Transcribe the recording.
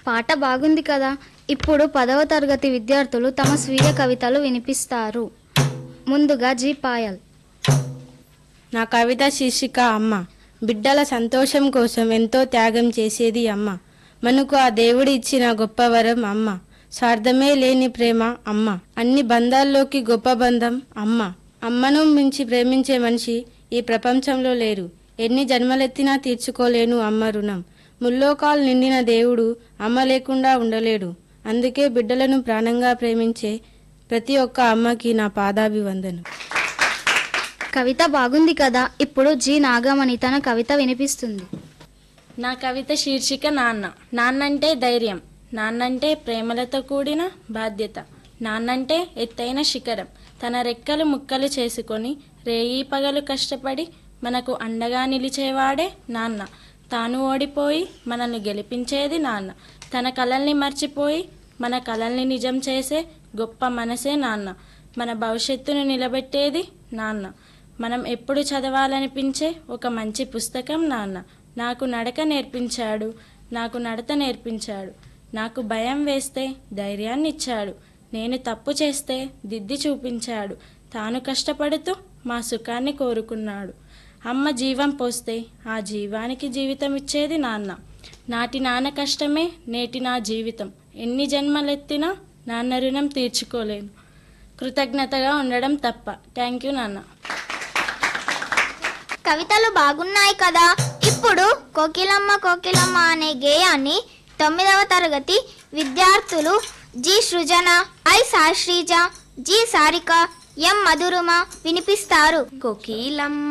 పాట బాగుంది కదా ఇప్పుడు పదవ తరగతి విద్యార్థులు తమ స్వీయ కవితలు వినిపిస్తారు ముందుగా జీ పాయల్ నా కవిత శీర్షిక అమ్మ బిడ్డల సంతోషం కోసం ఎంతో త్యాగం చేసేది అమ్మ మనకు ఆ దేవుడు ఇచ్చిన గొప్ప వరం అమ్మ స్వార్థమే లేని ప్రేమ అమ్మ అన్ని బంధాల్లోకి గొప్ప బంధం అమ్మ అమ్మను మించి ప్రేమించే మనిషి ఈ ప్రపంచంలో లేరు ఎన్ని జన్మలెత్తినా తీర్చుకోలేను అమ్మ రుణం ముల్లోకాలు నిండిన దేవుడు అమ్మ లేకుండా ఉండలేడు అందుకే బిడ్డలను ప్రాణంగా ప్రేమించే ప్రతి ఒక్క అమ్మకి నా పాదాభివందనం కవిత బాగుంది కదా ఇప్పుడు జి నాగమణి తన కవిత వినిపిస్తుంది నా కవిత శీర్షిక నాన్న నాన్నంటే ధైర్యం నాన్నంటే ప్రేమలతో కూడిన బాధ్యత నాన్నంటే ఎత్తైన శిఖరం తన రెక్కలు ముక్కలు చేసుకొని రేయి పగలు కష్టపడి మనకు అండగా నిలిచేవాడే నాన్న తాను ఓడిపోయి మనల్ని గెలిపించేది నాన్న తన కలల్ని మర్చిపోయి మన కలల్ని నిజం చేసే గొప్ప మనసే నాన్న మన భవిష్యత్తును నిలబెట్టేది నాన్న మనం ఎప్పుడు చదవాలనిపించే ఒక మంచి పుస్తకం నాన్న నాకు నడక నేర్పించాడు నాకు నడత నేర్పించాడు నాకు భయం వేస్తే ధైర్యాన్ని ఇచ్చాడు నేను తప్పు చేస్తే దిద్ది చూపించాడు తాను కష్టపడుతూ మా సుఖాన్ని కోరుకున్నాడు అమ్మ జీవం పోస్తే ఆ జీవానికి జీవితం ఇచ్చేది నాన్న నాటి నాన్న కష్టమే నేటి నా జీవితం ఎన్ని జన్మలెత్తినా నాన్న రుణం తీర్చుకోలేను కృతజ్ఞతగా ఉండడం తప్ప థ్యాంక్ యూ నాన్న కవితలు బాగున్నాయి కదా ఇప్పుడు కోకిలమ్మ కోకిలమ్మ అనే గేయాన్ని తొమ్మిదవ తరగతి విద్యార్థులు G Srujana I Sasrija G Sarika M Madhurima వినిపిస్తారు కోకిలమ్మ